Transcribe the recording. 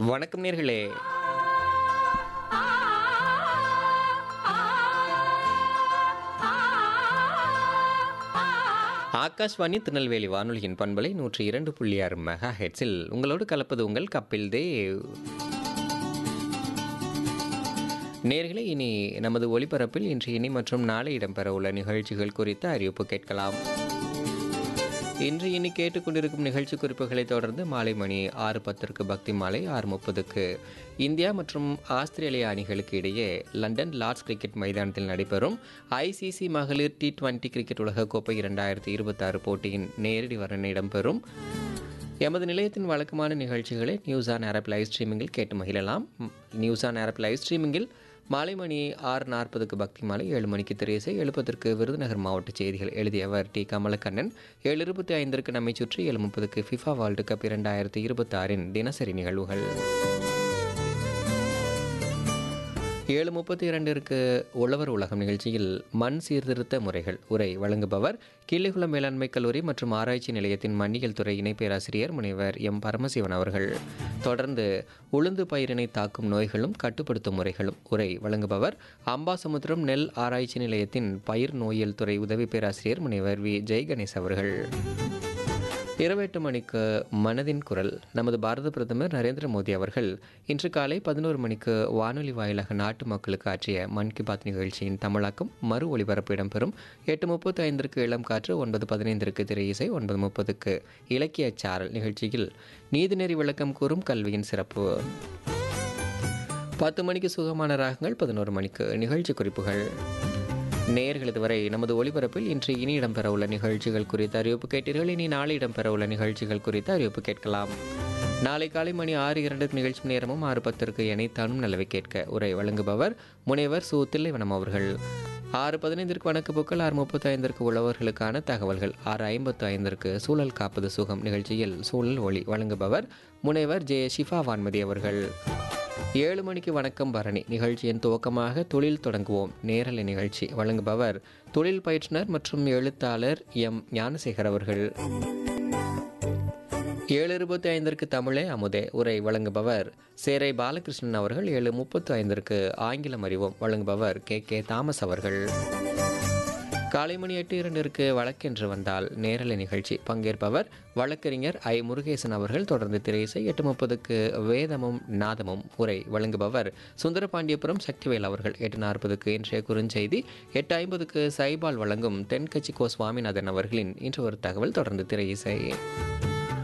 வணக்கம் நேர்களே ஆகாஷ்வாணி திருநெல்வேலி வானொலியின் பண்பலை நூற்றி இரண்டு புள்ளி ஆறு மெகா ஹெட்ஸில் உங்களோடு கலப்பது உங்கள் கப்பில் தேவ் நேர்களே இனி நமது ஒளிபரப்பில் இன்று இனி மற்றும் நாளை இடம்பெற உள்ள நிகழ்ச்சிகள் குறித்த அறிவிப்பு கேட்கலாம் இன்று இனி கேட்டுக்கொண்டிருக்கும் நிகழ்ச்சி குறிப்புகளை தொடர்ந்து மாலை மணி ஆறு பத்திற்கு பக்தி மாலை ஆறு முப்பதுக்கு இந்தியா மற்றும் ஆஸ்திரேலியா அணிகளுக்கு இடையே லண்டன் லார்ட்ஸ் கிரிக்கெட் மைதானத்தில் நடைபெறும் ஐசிசி மகளிர் டி டுவெண்ட்டி கிரிக்கெட் உலகக்கோப்பை இரண்டாயிரத்தி இருபத்தாறு போட்டியின் நேரடி வர்ணனை இடம்பெறும் எமது நிலையத்தின் வழக்கமான நிகழ்ச்சிகளை நியூஸ் ஆன் ஆரப் லைவ் ஸ்ட்ரீமிங்கில் கேட்டு மகிழலாம் நியூஸ் ஆன் ஆரப் லைவ் ஸ்ட்ரீமிங்கில் மாலை மணி ஆறு நாற்பதுக்கு பக்தி மாலை ஏழு மணிக்கு திரேசை எழுப்பதற்கு விருதுநகர் மாவட்ட செய்திகள் எழுதியவர் டி கமலக்கண்ணன் ஏழு இருபத்தி ஐந்திற்கு நம்மை சுற்றி ஏழு முப்பதுக்கு ஃபிஃபா வேர்ல்டு கப் இரண்டாயிரத்தி இருபத்தி ஆறின் தினசரி நிகழ்வுகள் ஏழு முப்பத்தி இரண்டிற்கு உழவர் உலகம் நிகழ்ச்சியில் மண் சீர்திருத்த முறைகள் உரை வழங்குபவர் கிள்ளிகுளம் மேலாண்மை கல்லூரி மற்றும் ஆராய்ச்சி நிலையத்தின் மண்ணியல் துறை இணை பேராசிரியர் முனைவர் எம் பரமசிவன் அவர்கள் தொடர்ந்து உளுந்து பயிரினை தாக்கும் நோய்களும் கட்டுப்படுத்தும் முறைகளும் உரை வழங்குபவர் அம்பாசமுத்திரம் நெல் ஆராய்ச்சி நிலையத்தின் பயிர் நோயியல் துறை உதவி பேராசிரியர் முனைவர் வி ஜெய்கணேஷ் அவர்கள் இரவு மணிக்கு மனதின் குரல் நமது பாரத பிரதமர் நரேந்திர மோடி அவர்கள் இன்று காலை பதினோரு மணிக்கு வானொலி வாயிலாக நாட்டு மக்களுக்கு ஆற்றிய மன் கி பாத் நிகழ்ச்சியின் தமிழாக்கம் மறு ஒளிபரப்பு இடம்பெறும் எட்டு முப்பத்தி ஐந்திற்கு இளம் காற்று ஒன்பது பதினைந்திற்கு திரை இசை ஒன்பது முப்பதுக்கு இலக்கிய சாரல் நிகழ்ச்சியில் நீதிநெறி விளக்கம் கூறும் கல்வியின் சிறப்பு பத்து மணிக்கு சுகமான ராகங்கள் பதினோரு மணிக்கு நிகழ்ச்சி குறிப்புகள் நேர்கள் இதுவரை நமது ஒளிபரப்பில் இன்று இனி இடம்பெற உள்ள நிகழ்ச்சிகள் குறித்த அறிவிப்பு கேட்டீர்கள் இனி நாளை இடம்பெற உள்ள நிகழ்ச்சிகள் குறித்த அறிவிப்பு கேட்கலாம் நாளை காலை மணி ஆறு இரண்டுக்கு நிகழ்ச்சி நேரமும் ஆறு பத்திற்கு இணைத்தானும் நல்லவை கேட்க உரை வழங்குபவர் முனைவர் சு தில்லைவனம் அவர்கள் ஆறு பதினைந்திற்கு வணக்க புக்கள் ஆறு முப்பத்தி ஐந்திற்கு உழவர்களுக்கான தகவல்கள் ஆறு ஐம்பத்து ஐந்திற்கு சூழல் காப்பது சுகம் நிகழ்ச்சியில் சூழல் ஒளி வழங்குபவர் முனைவர் ஜே ஷிஃபா வான்மதி அவர்கள் ஏழு மணிக்கு வணக்கம் பரணி நிகழ்ச்சியின் துவக்கமாக தொழில் தொடங்குவோம் நேரலை நிகழ்ச்சி வழங்குபவர் தொழில் பயிற்றுனர் மற்றும் எழுத்தாளர் எம் ஞானசேகர் அவர்கள் ஏழு இருபத்தி ஐந்திற்கு தமிழே அமுதே உரை வழங்குபவர் சேரை பாலகிருஷ்ணன் அவர்கள் ஏழு முப்பத்து ஐந்திற்கு ஆங்கிலம் அறிவோம் வழங்குபவர் கே கே தாமஸ் அவர்கள் காலை மணி எட்டு இரண்டிற்கு வழக்கென்று வந்தால் நேரலை நிகழ்ச்சி பங்கேற்பவர் வழக்கறிஞர் ஐ முருகேசன் அவர்கள் தொடர்ந்து திரைசை எட்டு முப்பதுக்கு வேதமும் நாதமும் உரை வழங்குபவர் சுந்தரபாண்டியபுரம் சக்திவேல் அவர்கள் எட்டு நாற்பதுக்கு இன்றைய குறுஞ்செய்தி எட்டு ஐம்பதுக்கு சைபால் வழங்கும் தென்கட்சி கோ சுவாமிநாதன் அவர்களின் இன்று ஒரு தகவல் தொடர்ந்து திரை இசை